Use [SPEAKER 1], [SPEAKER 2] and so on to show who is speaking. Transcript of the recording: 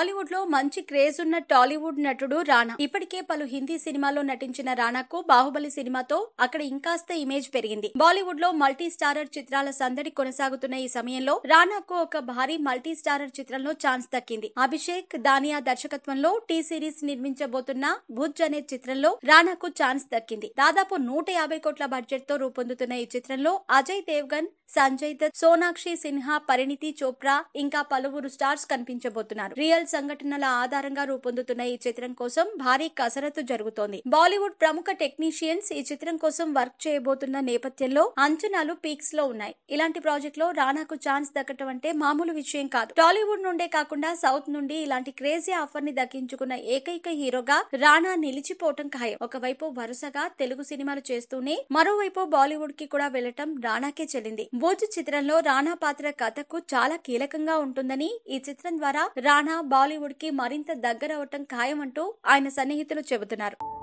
[SPEAKER 1] బాలీవుడ్ లో మంచి క్రేజ్ ఉన్న టాలీవుడ్ నటుడు రానా ఇప్పటికే పలు హిందీ సినిమాల్లో నటించిన రానాకు బాహుబలి సినిమాతో అక్కడ ఇంకాస్త ఇమేజ్ పెరిగింది బాలీవుడ్ లో మల్టీ స్టారర్ చిత్రాల సందడి కొనసాగుతున్న ఈ సమయంలో రానాకు ఒక భారీ మల్టీ స్టారర్ చిత్రంలో ఛాన్స్ దక్కింది అభిషేక్ దానియా దర్శకత్వంలో టీ సిరీస్ నిర్మించబోతున్న భుజ్ అనే చిత్రంలో రానాకు ఛాన్స్ దక్కింది దాదాపు నూట యాభై కోట్ల బడ్జెట్ తో రూపొందుతున్న ఈ చిత్రంలో అజయ్ దేవ్గన్ సంజయ్ దత్ సోనాక్షి సిన్హా పరిణితి చోప్రా ఇంకా పలువురు స్టార్స్ కనిపించబోతున్నారు రియల్ సంఘటనల ఆధారంగా రూపొందుతున్న ఈ చిత్రం కోసం భారీ కసరత్తు జరుగుతోంది బాలీవుడ్ ప్రముఖ టెక్నీషియన్స్ ఈ చిత్రం కోసం వర్క్ చేయబోతున్న నేపథ్యంలో అంచనాలు పీక్స్ లో ఉన్నాయి ఇలాంటి ప్రాజెక్ట్ లో రానాకు ఛాన్స్ దక్కటం అంటే మామూలు విషయం కాదు టాలీవుడ్ నుండే కాకుండా సౌత్ నుండి ఇలాంటి క్రేజీ ఆఫర్ ని దక్కించుకున్న ఏకైక హీరోగా రానా నిలిచిపోవటం ఖాయం ఒకవైపు వరుసగా తెలుగు సినిమాలు చేస్తూనే మరోవైపు బాలీవుడ్ కి కూడా వెళ్లటం రానాకే చెల్లింది భోజ్ చిత్రంలో రానా పాత్ర కథకు చాలా కీలకంగా ఉంటుందని ఈ చిత్రం ద్వారా రానా బాలీవుడ్ కి మరింత దగ్గరవటం ఖాయమంటూ ఆయన సన్నిహితులు చెబుతున్నారు